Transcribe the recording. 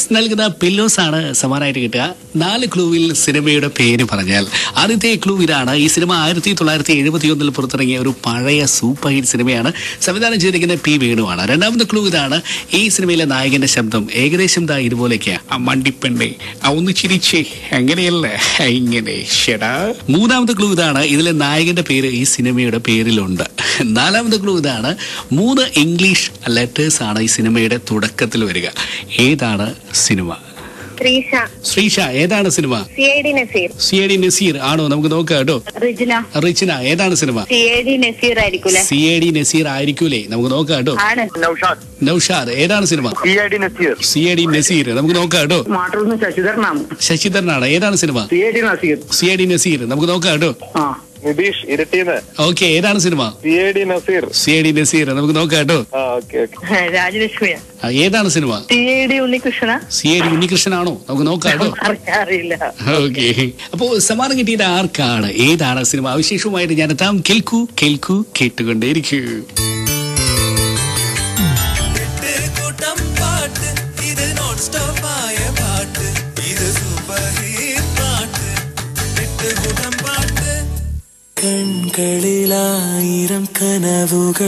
നൽകുന്ന പില്ലോസ് ആണ് സമാനമായിട്ട് കിട്ടുക നാല് ക്ലൂവിൽ സിനിമയുടെ പേര് പറഞ്ഞാൽ ആദ്യത്തെ ക്ലൂ ഇതാണ് ഈ സിനിമ ആയിരത്തി തൊള്ളായിരത്തി എഴുപത്തി ഒന്നിൽ പുറത്തിറങ്ങിയ ഒരു പഴയ സൂപ്പർ ഹിറ്റ് സിനിമയാണ് സംവിധാനം ചെയ്തിരിക്കുന്ന പി വേണുവാണ് രണ്ടാമത്തെ ക്ലൂ ഇതാണ് ഈ സിനിമയിലെ നായകന്റെ ശബ്ദം ഏകദേശം ദാ ഇതുപോലെയൊക്കെയാ ആ മണ്ടിപ്പെണ്ണെ ആ ഒന്ന് ചിരിച്ചേ അങ്ങനെയല്ലേ ഇങ്ങനെ ഷെടാ മൂന്നാമത്തെ ക്ലൂ ഇതാണ് ഇതിലെ നായകന്റെ പേര് ഈ സിനിമയുടെ പേരിലുണ്ട് നാലാമത്തെ ക്ലൂ ഇതാണ് മൂന്ന് ഇംഗ്ലീഷ് ലെറ്റേഴ്സ് ആണ് ഈ സിനിമയുടെ തുടക്കത്തിൽ വരിക ഏതാണ് സിനിമ ശ്രീഷ ശ്രീഷ ഏതാണ് cinema C I D Nazir C A D Nazir ആണോ നമുക്ക് നോക്കാം കേട്ടോ റിജിന റിച്ചിന ഏതാണ് cinema C I D Nazir ആയിരിക്കൂലെ സി എ ഡി നസീർ ആയിരിക്കൂലേ നമുക്ക് നോക്കാം കേട്ടോ ആണ് നൗഷാദ് നൌഷാദ് ഏതാണ് cinema C I D Nazir C A D Nazir നമുക്ക് നോക്കാം കേട്ടോ മാട്ടൂർന്ന് ശശിധരനാണ് ശശിധരനാണ് ഏതാണ് cinema C I T Nazir C A D Nazir നമുക്ക് നോക്കാം കേട്ടോ ആ നിതീഷ് ഇരട്ടീന്ന് ഓക്കെ ഏതാണ് cinema C I D Nazir C A D Nazir നമുക്ക് നോക്കാം കേട്ടോ ആ ഓക്കെ ഓക്കെ രാജലക്ഷ്മിയ ആ, ഏതാണ് cinema C I D Unnikrishna C A D ഉണ്ണികൃഷ്ണനാണോ നമുക്ക് നോക്കാം കേട്ടോ അറിയില്ല ഓക്കെ അപ്പോ സമ്മാനം കിട്ടിയത് ആർക്കാണ് ഏതാണ് സിനിമ വിശേഷവുമായിട്ട് ഞാൻ എത്താം കേൾക്കൂ കേൾക്കൂ കേട്ടുകൊണ്ടേയിരിക്കൂ കൂട്ടം പാട്ട് ഇത് നോൺ സ്റ്റോപ്പ് ആയ പാട്ട് ഇത് സൂപ്പർ ഹിറ്റ് പാട്ട് എട്ട് കൂട്ടം പാട്ട് കൺകളിലായിരം കനവുകൾ